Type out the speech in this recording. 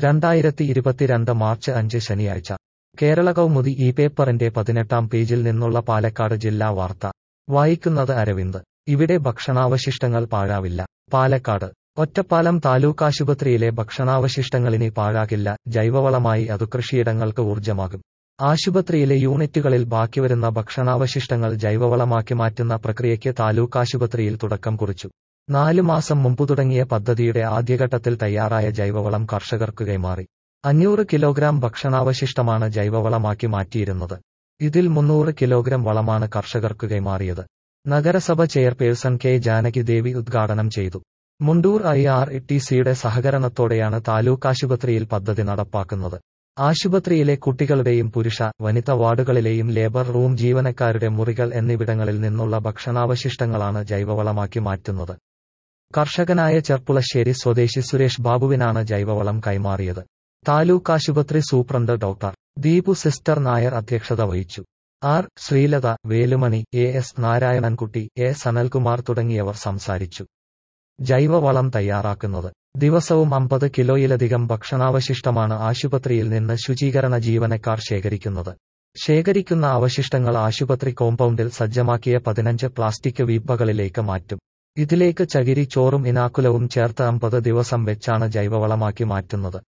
രണ്ടായിരത്തി ഇരുപത്തിരണ്ട് മാർച്ച് അഞ്ച് ശനിയാഴ്ച കേരള കൗമുദി ഈ പേപ്പറിന്റെ പതിനെട്ടാം പേജിൽ നിന്നുള്ള പാലക്കാട് ജില്ലാ വാർത്ത വായിക്കുന്നത് അരവിന്ദ് ഇവിടെ ഭക്ഷണാവശിഷ്ടങ്ങൾ പാഴാവില്ല പാലക്കാട് ഒറ്റപ്പാലം താലൂക്ക് ആശുപത്രിയിലെ ഭക്ഷണാവശിഷ്ടങ്ങളിനി പാഴാകില്ല ജൈവവളമായി അത് കൃഷിയിടങ്ങൾക്ക് ഊർജ്ജമാകും ആശുപത്രിയിലെ യൂണിറ്റുകളിൽ ബാക്കിവരുന്ന ഭക്ഷണാവശിഷ്ടങ്ങൾ ജൈവവളമാക്കി മാറ്റുന്ന പ്രക്രിയയ്ക്ക് താലൂക്ക് ആശുപത്രിയിൽ തുടക്കം കുറിച്ചു നാലു മാസം മുമ്പ് തുടങ്ങിയ പദ്ധതിയുടെ ആദ്യഘട്ടത്തിൽ തയ്യാറായ ജൈവവളം കർഷകർക്ക് കൈമാറി അഞ്ഞൂറ് കിലോഗ്രാം ഭക്ഷണാവശിഷ്ടമാണ് ജൈവവളമാക്കി മാറ്റിയിരുന്നത് ഇതിൽ മുന്നൂറ് കിലോഗ്രാം വളമാണ് കർഷകർക്ക് കൈമാറിയത് നഗരസഭ ചെയർപേഴ്സൺ കെ ജാനകി ദേവി ഉദ്ഘാടനം ചെയ്തു മുണ്ടൂർ ഐ ആർ ടി സിയുടെ സഹകരണത്തോടെയാണ് താലൂക്ക് ആശുപത്രിയിൽ പദ്ധതി നടപ്പാക്കുന്നത് ആശുപത്രിയിലെ കുട്ടികളുടെയും പുരുഷ വനിത വാർഡുകളിലെയും ലേബർ റൂം ജീവനക്കാരുടെ മുറികൾ എന്നിവിടങ്ങളിൽ നിന്നുള്ള ഭക്ഷണാവശിഷ്ടങ്ങളാണ് ജൈവവളമാക്കി മാറ്റുന്നത് കർഷകനായ ചെർപ്പുളശ്ശേരി സ്വദേശി സുരേഷ് ബാബുവിനാണ് ജൈവവളം കൈമാറിയത് താലൂക്ക് ആശുപത്രി superintendent doctor Deepu sister Nair അധ്യക്ഷത വഹിച്ചു R Sreelatha Velumani A S Narayanankutty A Sanalkumar തുടങ്ങിയവർ സംസാരിച്ചു ജൈവവളം തയ്യാറാക്കുന്നത് ദിവസവും അമ്പത് കിലോയിലധികം ഭക്ഷണാവശിഷ്ടമാണ് ആശുപത്രിയിൽ നിന്ന് ശുചീകരണ ജീവനക്കാർ ശേഖരിക്കുന്നത് ശേഖരിക്കുന്ന അവശിഷ്ടങ്ങൾ ആശുപത്രി കോമ്പൗണ്ടിൽ സജ്ജമാക്കിയ പതിനഞ്ച് പ്ലാസ്റ്റിക് വീപ്പകളിലേക്ക് മാറ്റും ഇതിലേക്ക് ചകിരി ചോറും ഇനാക്കുലവും ചേർത്ത് അമ്പത് ദിവസം വെച്ചാണ് ജൈവവളമാക്കി മാറ്റുന്നത്